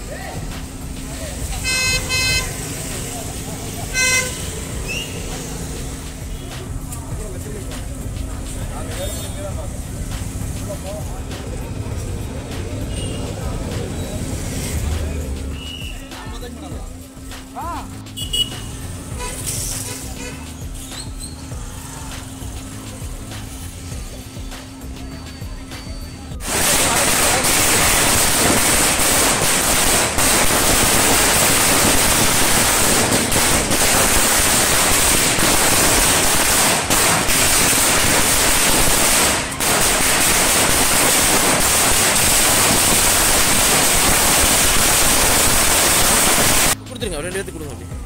கொடுத்துருங்க ரெண்டு பேர்த்துக்கு கொடுங்க அப்படி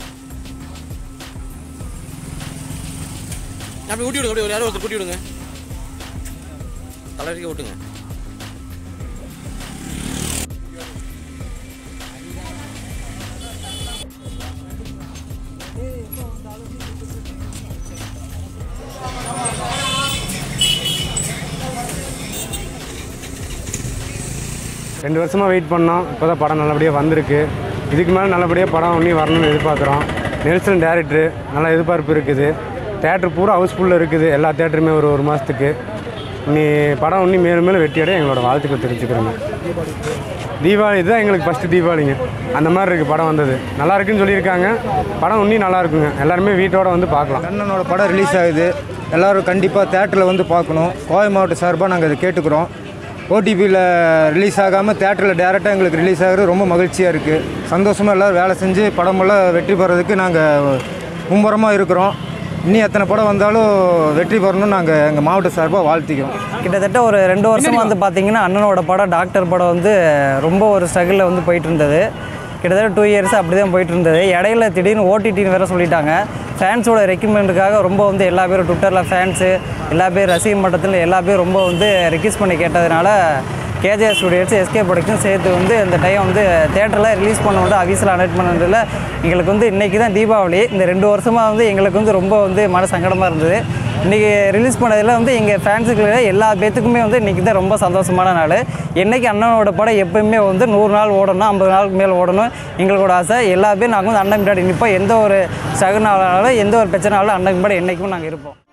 அப்படி ஊட்டி விடுங்க அப்படி ஒரு யாரோ ஒருத்தர் கூட்டி விடுங்க தலைவரிக்க விட்டுங்க ரெண்டு வருஷமாக வெயிட் பண்ணோம் இப்போ தான் படம் நல்லபடியாக வந்திருக்கு இதுக்கு மேலே நல்லபடியாக படம் ஒன்றி வரணும்னு எதிர்பார்க்குறோம் நெல்சன் டேரக்டரு நல்லா எதிர்பார்ப்பு இருக்குது தேட்டர் பூரா ஹவுஸ்ஃபுல்லில் இருக்குது எல்லா தேட்டருமே ஒரு ஒரு மாதத்துக்கு நீ படம் இன்னும் மேலும் மேலும் வெற்றியடைய எங்களோட வாழ்த்துக்கள் தெரிவிச்சுக்கிறோங்க தீபாவளி இதுதான் எங்களுக்கு ஃபஸ்ட்டு தீபாவளிங்க அந்த மாதிரி இருக்குது படம் வந்தது நல்லா இருக்குன்னு சொல்லியிருக்காங்க படம் இன்னும் நல்லா இருக்குங்க எல்லாருமே வீட்டோட வந்து பார்க்கலாம் கண்ணனோட படம் ரிலீஸ் ஆகுது எல்லாரும் கண்டிப்பாக தேட்டரில் வந்து பார்க்கணும் கோவை மாவட்ட சார்பாக நாங்கள் அதை கேட்டுக்கிறோம் ஓடிபியில் ரிலீஸ் ஆகாமல் தேட்டரில் டேரெக்டாக எங்களுக்கு ரிலீஸ் ஆகுறது ரொம்ப மகிழ்ச்சியாக இருக்குது சந்தோஷமாக எல்லோரும் வேலை செஞ்சு படமெல்லாம் வெற்றி பெறதுக்கு நாங்கள் மும்முரமாக இருக்கிறோம் இன்னும் எத்தனை படம் வந்தாலும் வெற்றி பெறணும்னு நாங்கள் எங்கள் மாவட்ட சார்பாக வாழ்த்திக்கிறோம் கிட்டத்தட்ட ஒரு ரெண்டு வருஷமாக வந்து பார்த்தீங்கன்னா அண்ணனோட படம் டாக்டர் படம் வந்து ரொம்ப ஒரு ஸ்ட்ரகிளில் வந்து போயிட்டு இருந்தது கிட்டத்தட்ட டூ இயர்ஸ் அப்படி தான் போயிட்டு இருந்தது இடையில திடீர்னு ஓடிடின்னு வேறு சொல்லிட்டாங்க ஃபேன்ஸோட ரெக்கமெண்டுக்காக ரொம்ப வந்து எல்லா பேரும் ட்விட்டரில் ஃபேன்ஸு எல்லா பேர் ரசிகர் மட்டத்தில் எல்லா பேரும் ரொம்ப வந்து ரெக்வஸ்ட் பண்ணி கேட்டதுனால கேஜிஆர் ஸ்டுடியோஸ் எஸ்கே ப்ரொடக்ஷன் சேர்த்து வந்து இந்த டைம் வந்து தேட்டரில் ரிலீஸ் பண்ண வந்து அஃபீஸில் அனௌட் பண்ணதில் எங்களுக்கு வந்து இன்றைக்கி தான் தீபாவளி இந்த ரெண்டு வருஷமாக வந்து எங்களுக்கு வந்து ரொம்ப வந்து மன சங்கடமாக இருந்தது இன்றைக்கி ரிலீஸ் பண்ணதில் வந்து எங்கள் ஃபேன்ஸுக்கு எல்லா பேத்துக்குமே வந்து இன்றைக்கி தான் ரொம்ப சந்தோஷமான நாள் என்றைக்கு அண்ணனோட படம் எப்போயுமே வந்து நூறு நாள் ஓடணும் ஐம்பது நாளுக்கு மேலே ஓடணும் எங்களோட ஆசை எல்லா பேரும் நாங்கள் வந்து அண்ணன் முன்னாடி நிற்போம் எந்த ஒரு சகுனாலும் எந்த ஒரு பிரச்சனாலும் அண்ணன் முன்னாடி என்றைக்குமே நாங்கள் இருப்போம்